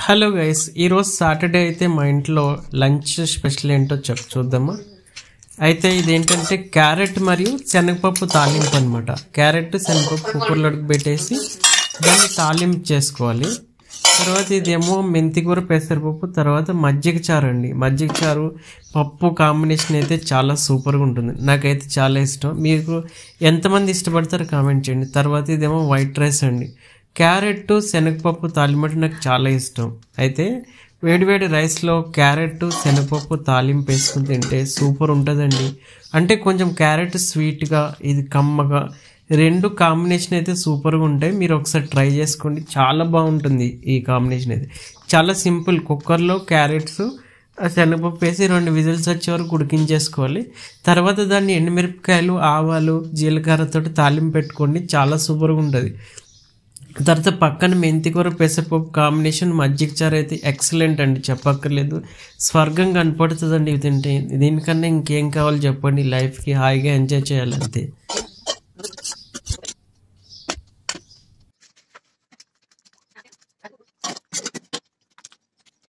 hello guys ఈరోజు Saturday అయితే మా ఇంట్లో లంచ్ స్పెషల్ ఏంటో చెప్ చూద్దామా అయితే ఇదేంటంటే క్యారెట్ మరియు శనగపప్పు తాలింపు అనమాట క్యారెట్ శనగపప్పు కుక్కర్లో పెట్టేసి దాన్ని తాలింపు చేసుకోవాలి తర్వాత ఇదేమో మెంతికూర పెసరపప్పు తర్వాత మజ్జిగ చారు అండి మజ్జిగ చారు పప్పు కాంబినేషన్ అయితే చాలా సూపర్గా ఉంటుంది నాకైతే చాలా ఇష్టం మీకు ఎంతమంది ఇష్టపడతారో కామెంట్ చేయండి తర్వాత ఇదేమో వైట్ రైస్ అండి క్యారెట్ శనగపప్పు తాలింపు నాకు చాలా ఇష్టం అయితే వేడివేడి రైస్లో క్యారెట్ శనగపప్పు తాలింపు వేసుకుని తింటే సూపర్ ఉంటుందండి అంటే కొంచెం క్యారెట్ స్వీట్గా ఇది కమ్మగా రెండు కాంబినేషన్ అయితే సూపర్గా ఉంటాయి మీరు ఒకసారి ట్రై చేసుకోండి చాలా బాగుంటుంది ఈ కాంబినేషన్ అయితే చాలా సింపుల్ కుక్కర్లో క్యారెట్స్ శనగపప్పు వేసి రెండు విజిల్స్ వచ్చే వరకు ఉడికించేసుకోవాలి తర్వాత దాన్ని ఎండుమిరపకాయలు ఆవాలు జీలకర్రతో తాలింపు పెట్టుకోండి చాలా సూపర్గా ఉంటుంది తర్వాత పక్కన మెంతికూర పెసరపప్పు కాంబినేషన్ మజ్జిగ చారు అయితే ఎక్సలెంట్ అండి చెప్పక్కర్లేదు స్వర్గం కనపడుతుందండి ఇది తింటే దీనికన్నా ఇంకేం కావాలి చెప్పండి లైఫ్కి హాయిగా ఎంజాయ్ చేయాలంతే